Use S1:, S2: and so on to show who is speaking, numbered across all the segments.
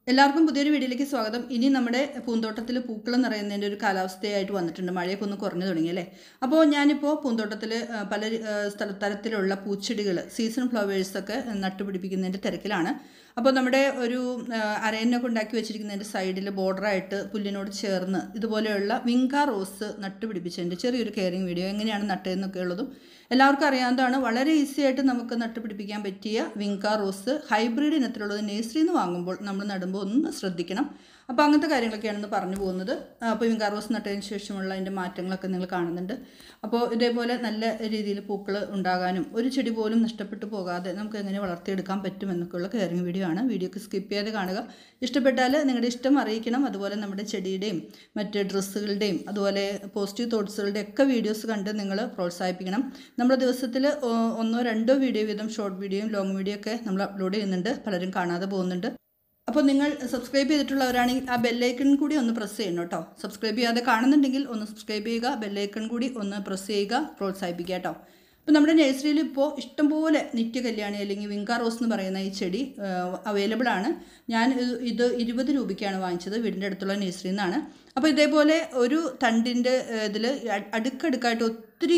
S1: എല്ലാവർക്കും പുതിയൊരു വീഡിയോയിലേക്ക് സ്വാഗതം ഇനി നമ്മുടെ പൂന്തോട്ടത്തിൽ പൂക്കൾ നിറയുന്നതിൻ്റെ ഒരു കാലാവസ്ഥയായിട്ട് വന്നിട്ടുണ്ട് മഴയൊക്കെ ഒന്ന് കുറഞ്ഞു തുടങ്ങി അല്ലേ അപ്പോൾ ഞാനിപ്പോൾ പൂന്തോട്ടത്തിൽ ആ, പല ആ, സ്ഥല തരത്തിലുള്ള പൂച്ചെടികൾ സീസൺ ഫ്ലവേഴ്സൊക്കെ നട്ടുപിടിപ്പിക്കുന്നതിൻ്റെ തിരക്കിലാണ് അപ്പോൾ നമ്മുടെ ഒരു ആ, അരയന്നൊക്കെ ഉണ്ടാക്കി വെച്ചിരിക്കുന്നതിൻ്റെ സൈഡിൽ ബോർഡറായിട്ട് പുല്ലിനോട് ചേർന്ന് ഇതുപോലെയുള്ള വിങ്ക റോസ് നട്ടുപിടിപ്പിച്ചതിൻ്റെ ചെറിയൊരു കെയറിങ് വീഡിയോ എങ്ങനെയാണ് നട്ടതെന്നൊക്കെ ഉള്ളതും എല്ലാവർക്കും അറിയാവുന്നതാണ് വളരെ ഈസി ആയിട്ട് നമുക്ക് നട്ടുപിടിപ്പിക്കാൻ പറ്റിയ വിങ്ക റോസ് ഹൈബ്രിഡ് ഇനത്തിലുള്ളത് നേഴ്സറിയിൽ നിന്ന് വാങ്ങുമ്പോൾ നമ്മൾ നടുമ്പോൾ ഒന്ന് ശ്രദ്ധിക്കണം അപ്പോൾ അങ്ങനത്തെ കാര്യങ്ങളൊക്കെയാണെന്ന് പറഞ്ഞു പോകുന്നത് അപ്പോൾ വിങ്ക റോസ് നട്ടതിന് ശേഷമുള്ള അതിൻ്റെ മാറ്റങ്ങളൊക്കെ നിങ്ങൾ കാണുന്നുണ്ട് അപ്പോൾ ഇതേപോലെ നല്ല രീതിയിൽ പൂക്കൾ ഉണ്ടാകാനും ഒരു ചെടി പോലും നഷ്ടപ്പെട്ടു പോകാതെ നമുക്ക് എങ്ങനെ വളർത്തിയെടുക്കാൻ പറ്റുമെന്നൊക്കെയുള്ള കെയറിങ് വീഡിയോ ആണ് വീഡിയോക്ക് സ്കിപ്പ് ചെയ്യാതെ കാണുക ഇഷ്ടപ്പെട്ടാൽ നിങ്ങളുടെ ഇഷ്ടം അറിയിക്കണം അതുപോലെ നമ്മുടെ ചെടിയുടെയും മറ്റ് ഡ്രസ്സുകളുടെയും അതുപോലെ പോസിറ്റീവ് തോട്ട്സുകളുടെ ഒക്കെ വീഡിയോസ് കണ്ട് നിങ്ങൾ പ്രോത്സാഹിപ്പിക്കണം നമ്മുടെ ദിവസത്തിൽ ഒന്നോ രണ്ടോ വീഡിയോ വീതം ഷോർട്ട് വീഡിയോയും ലോങ് വീഡിയോ ഒക്കെ നമ്മൾ അപ്ലോഡ് ചെയ്യുന്നുണ്ട് പലരും കാണാതെ പോകുന്നുണ്ട് അപ്പോൾ നിങ്ങൾ സബ്സ്ക്രൈബ് ചെയ്തിട്ടുള്ളവരാണെങ്കിൽ ആ ബെല്ലൈക്കൺ കൂടി ഒന്ന് പ്രസ് ചെയ്യണം കേട്ടോ സബ്സ്ക്രൈബ് ചെയ്യാതെ കാണുന്നുണ്ടെങ്കിൽ ഒന്ന് സബ്സ്ക്രൈബ് ചെയ്യുക ബെല്ലൈക്കൺ കൂടി ഒന്ന് പ്രസ് ചെയ്യുക പ്രോത്സാഹിപ്പിക്കുക കേട്ടോ അപ്പോൾ നമ്മുടെ നഴ്സറിയിൽ ഇപ്പോൾ ഇഷ്ടംപോലെ നിത്യ കല്യാണി അല്ലെങ്കിൽ വിങ്ക റോസ് എന്ന് പറയുന്ന ഈ ചെടി അവൈലബിൾ ആണ് ഞാൻ ഇത് ഇത് ഇരുപത് രൂപയ്ക്കാണ് വാങ്ങിച്ചത് വീടിൻ്റെ അടുത്തുള്ള നഴ്സറിയിൽ നിന്നാണ് അപ്പോൾ ഇതേപോലെ ഒരു തണ്ടിൻ്റെ ഇതിൽ അടുക്കടുക്കായിട്ട് ഒത്തിരി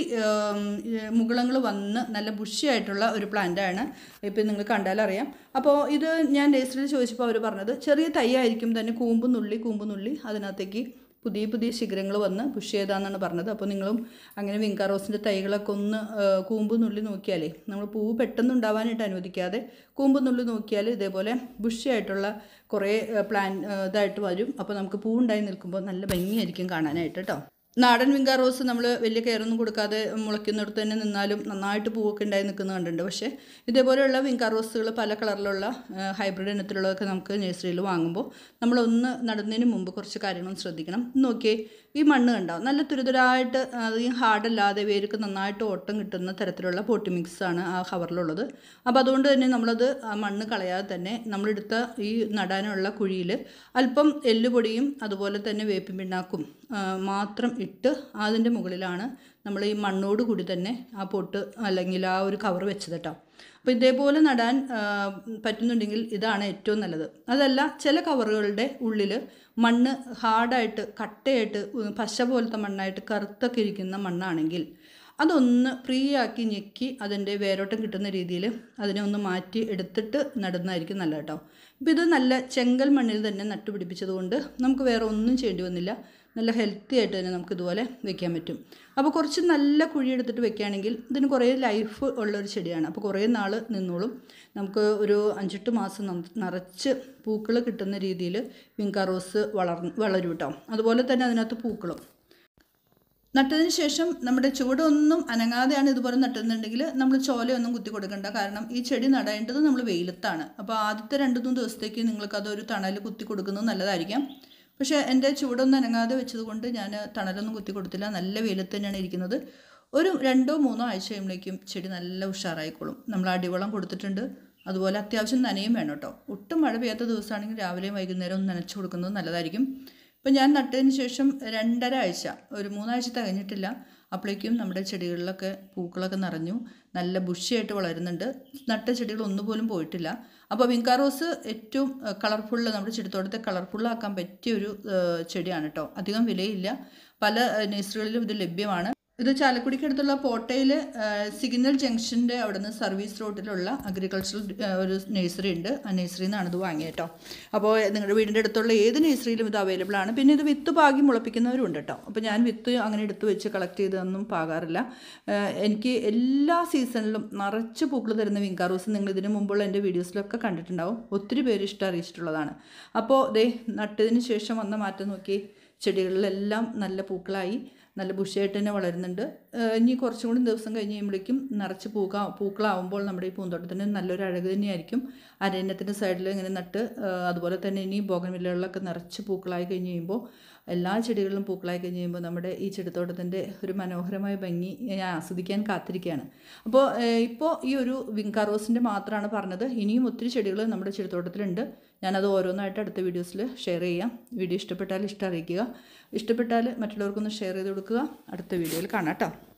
S1: മുകളങ്ങൾ വന്ന് നല്ല ബുഷിയായിട്ടുള്ള ഒരു പ്ലാന്റാണ് ഇപ്പോൾ നിങ്ങൾ കണ്ടാലറിയാം അപ്പോൾ ഇത് ഞാൻ നഴ്സറിയിൽ ചോദിച്ചപ്പോൾ അവർ പറഞ്ഞത് ചെറിയ തൈ ആയിരിക്കും തന്നെ കൂമ്പ് നുള്ളി കൂമ്പ് നുള്ളി അതിനകത്തേക്ക് പുതിയ പുതിയ ശിഖരങ്ങൾ വന്ന് പുഷ് ചെയ്താന്നാണ് പറഞ്ഞത് അപ്പോൾ നിങ്ങളും അങ്ങനെ വിങ്ക റോസിൻ്റെ തൈകളൊക്കെ ഒന്ന് ആ, കൂമ്പ് നുള്ളി നോക്കിയാലേ നമ്മൾ പൂവ് പെട്ടെന്ന് ഉണ്ടാവാനായിട്ട് അനുവദിക്കാതെ കൂമ്പ് നുള്ളി നോക്കിയാൽ ഇതേപോലെ ബുഷിയായിട്ടുള്ള കുറേ ആ, പ്ലാൻ ആ, ഇതായിട്ട് വരും അപ്പോൾ നമുക്ക് പൂവുണ്ടായി നിൽക്കുമ്പോൾ നല്ല ഭംഗിയായിരിക്കും കാണാനായിട്ട് കേട്ടോ നാടൻ വിങ്ക റോസ് നമ്മൾ വലിയ കെയറൊന്നും കൊടുക്കാതെ മുളയ്ക്കുന്നിടത്ത് തന്നെ നിന്നാലും നന്നായിട്ട് പൂവൊക്കെ ഉണ്ടായി നിൽക്കുന്നത് കണ്ടിട്ടുണ്ട് പക്ഷേ ഇതേപോലെയുള്ള വിങ്ക റോസുകൾ പല കളറിലുള്ള ആ, ഹൈബ്രിഡ് ഇനത്തിലുള്ളതൊക്കെ നമുക്ക് നഴ്സറിയിൽ വാങ്ങുമ്പോൾ നമ്മളൊന്ന് നടുന്നതിന് മുമ്പ് കുറച്ച് കാര്യങ്ങളും ശ്രദ്ധിക്കണം നോക്കിയേ ഈ മണ്ണ് കണ്ടോ നല്ല തുരുതുരായിട്ട് അധികം ഹാർഡല്ലാതെ വേർക്ക് നന്നായിട്ട് ഓട്ടം കിട്ടുന്ന തരത്തിലുള്ള പോട്ടി മിക്സാണ് ആ കവറിലുള്ളത് അപ്പോൾ അതുകൊണ്ട് തന്നെ നമ്മളത് ആ മണ്ണ് കളയാതെ തന്നെ നമ്മളെടുത്ത ഈ നടാനുള്ള കുഴിയിൽ അല്പം എല്ലുപൊടിയും അതുപോലെ തന്നെ വേപ്പിൻ പിണ്ണാക്കും ആ, മാത്രം ഇട്ട് അതിൻ്റെ മുകളിലാണ് നമ്മൾ ഈ മണ്ണോട് കൂടി തന്നെ ആ പൊട്ട് അല്ലെങ്കിൽ ആ ഒരു കവർ വെച്ചത് കേട്ടോ അപ്പോൾ ഇതേപോലെ നടാൻ ആ, പറ്റുന്നുണ്ടെങ്കിൽ ഇതാണ് ഏറ്റവും നല്ലത് അതല്ല ചില കവറുകളുടെ ഉള്ളിൽ മണ്ണ് ഹാർഡായിട്ട് കട്ടയായിട്ട് ഉം, പശ പോലത്തെ മണ്ണായിട്ട് കറുത്തൊക്കെ ഇരിക്കുന്ന മണ്ണാണെങ്കിൽ അതൊന്ന് ഫ്രീ ആക്കി ഞെക്കി അതിൻ്റെ വേരോട്ടം കിട്ടുന്ന രീതിയിൽ അതിനെ ഒന്ന് മാറ്റി എടുത്തിട്ട് നടുന്നതായിരിക്കും നല്ലത് കേട്ടോ ഇപ്പോൾ ഇത് നല്ല ചെങ്കൽ മണ്ണിൽ തന്നെ നട്ടുപിടിപ്പിച്ചത് കൊണ്ട് നമുക്ക് വേറെ ഒന്നും ചെയ്യേണ്ടി വന്നില്ല നല്ല ഹെൽത്തി ആയിട്ട് തന്നെ നമുക്ക് ഇതുപോലെ വെക്കാൻ പറ്റും അപ്പോൾ കുറച്ച് നല്ല കുഴി എടുത്തിട്ട് വെക്കുകയാണെങ്കിൽ ഇതിന് കുറേ ലൈഫ് ഉള്ളൊരു ചെടിയാണ് അപ്പോൾ കുറേ നാൾ നിന്നോളും നമുക്ക് ഒരു അഞ്ചെട്ട് മാസം ന- നിറച്ച് പൂക്കൾ കിട്ടുന്ന രീതിയിൽ വിങ്ക റോസ് വളർ വളരും കേട്ടോ അതുപോലെ തന്നെ അതിനകത്ത് പൂക്കളും നട്ടതിന് ശേഷം നമ്മുടെ ചുവടൊന്നും അനങ്ങാതെയാണ് ഇതുപോലെ നട്ടുന്നുണ്ടെങ്കിൽ നമ്മൾ ചോലയൊന്നും കുത്തി കൊടുക്കണ്ട കാരണം ഈ ചെടി നടേണ്ടത് നമ്മൾ വെയിലത്താണ് അപ്പോൾ ആദ്യത്തെ രണ്ട് മൂന്ന് ദിവസത്തേക്ക് നിങ്ങൾക്ക് അതൊരു തണൽ കുത്തി കൊടുക്കുന്നത് നല്ലതായിരിക്കാം പക്ഷേ എൻ്റെ ചുവടൊന്നും അനങ്ങാതെ വെച്ചതുകൊണ്ട് ഞാൻ തണലൊന്നും കുത്തി കൊടുത്തില്ല നല്ല വെയിലത്ത് തന്നെയാണ് ഇരിക്കുന്നത് ഒരു രണ്ടോ മൂന്നോ ആഴ്ച കഴിയുമ്പോഴേക്കും ചെടി നല്ല ഉഷാറായിക്കോളും നമ്മൾ അടിവളം കൊടുത്തിട്ടുണ്ട് അതുപോലെ അത്യാവശ്യം നനയും വേണം കേട്ടോ ഒട്ടും മഴ പെയ്യാത്ത ദിവസമാണെങ്കിൽ രാവിലെയും വൈകുന്നേരവും നനച്ചു കൊടുക്കുന്നത് നല്ലതായിരിക്കും ഇപ്പം ഞാൻ നട്ടതിന് ശേഷം രണ്ടര ആഴ്ച ഒരു മൂന്നാഴ്ച തികഞ്ഞിട്ടില്ല അപ്പോഴേക്കും നമ്മുടെ ചെടികളിലൊക്കെ പൂക്കളൊക്കെ നിറഞ്ഞു നല്ല ബുഷിയായിട്ട് വളരുന്നുണ്ട് നട്ട ചെടികൾ ഒന്നുപോലും പോയിട്ടില്ല അപ്പോൾ വിങ്ക റോസ് ഏറ്റവും കളർഫുള്ള് നമ്മുടെ ചെടിത്തോട്ടത്തെ കളർഫുള്ളാക്കാൻ പറ്റിയ ഒരു ഏഹ്, ചെടിയാണ് കേട്ടോ അധികം വിലയില്ല പല ഏഹ്, നഴ്സറികളിലും ഇത് ലഭ്യമാണ് ഇത് ചാലക്കുടിക്കടുത്തുള്ള പോട്ടയിൽ സിഗ്നൽ ജംഗ്ഷൻ്റെ അവിടെ നിന്ന് സർവീസ് റോഡിലുള്ള അഗ്രികൾച്ചറൽ ഒരു നഴ്സറി ഉണ്ട് ആ നഴ്സറിയിൽ നിന്നാണ് ഇത് വാങ്ങിയത് കേട്ടോ അപ്പോൾ നിങ്ങളുടെ വീടിൻ്റെ അടുത്തുള്ള ഏത് നഴ്സറിയിലും ഇത് അവൈലബിൾ ആണ് പിന്നെ ഇത് വിത്ത് പാകി മുളപ്പിക്കുന്നവരും ഉണ്ട് കേട്ടോ അപ്പോൾ ഞാൻ വിത്ത് അങ്ങനെ എടുത്ത് വെച്ച് കളക്ട് ചെയ്തൊന്നും പാകാറില്ല ഏഹ് എനിക്ക് എല്ലാ സീസണിലും നിറച്ച് പൂക്കൾ തരുന്ന വിങ്കാറൂസ് നിങ്ങൾ ഇതിന് മുമ്പുള്ള എൻ്റെ വീഡിയോസിലൊക്കെ കണ്ടിട്ടുണ്ടാവും ഒത്തിരി പേര് ഇഷ്ടം അറിയിച്ചിട്ടുള്ളതാണ് അപ്പോൾ ദേ നട്ടതിന് ശേഷം വന്ന മാറ്റം നോക്കി ചെടികളിലെല്ലാം നല്ല പൂക്കളായി നല്ല ബുഷിയായിട്ട് തന്നെ വളരുന്നുണ്ട് ഏഹ് ഇനി കുറച്ചും കൂടി ദിവസം കഴിഞ്ഞ് കഴിയുമ്പോഴേക്കും നിറച്ച് പൂക്ക പൂക്കളാവുമ്പോൾ നമ്മുടെ ഈ പൂന്തോട്ടത്തിന് നല്ലൊരു അഴക് തന്നെയായിരിക്കും അരണ്യത്തിൻ്റെ സൈഡിൽ ഇങ്ങനെ നട്ട് ഏഹ് അതുപോലെ തന്നെ ഇനി ബോഗൻവില്ലകളിലൊക്കെ നിറച്ച് പൂക്കളായി കഴിഞ്ഞ് കഴിയുമ്പോൾ എല്ലാ ചെടികളിലും പൂക്കളായി കഴിഞ്ഞ് കഴിയുമ്പോൾ നമ്മുടെ ഈ ചെടിത്തോട്ടത്തിൻ്റെ ഒരു മനോഹരമായ ഭംഗി ഞാൻ ആസ്വദിക്കാൻ കാത്തിരിക്കുകയാണ് അപ്പോൾ ഏഹ് ഇപ്പോൾ ഈ ഒരു വിങ്ക റോസിൻ്റെ മാത്രമാണ് പറഞ്ഞത് ഇനിയും ഒത്തിരി ചെടികൾ നമ്മുടെ ചെടിത്തോട്ടത്തിലുണ്ട് ഞാനത് ഓരോന്നായിട്ട് അടുത്ത വീഡിയോസിൽ ഷെയർ ചെയ്യാം വീഡിയോ ഇഷ്ടപ്പെട്ടാൽ ഇഷ്ടം അറിയിക്കുക ഇഷ്ടപ്പെട്ടാൽ മറ്റുള്ളവർക്കൊന്ന് ഷെയർ ചെയ്ത് കൊടുക്കുക അടുത്ത വീഡിയോയിൽ കാണാം കേട്ടോ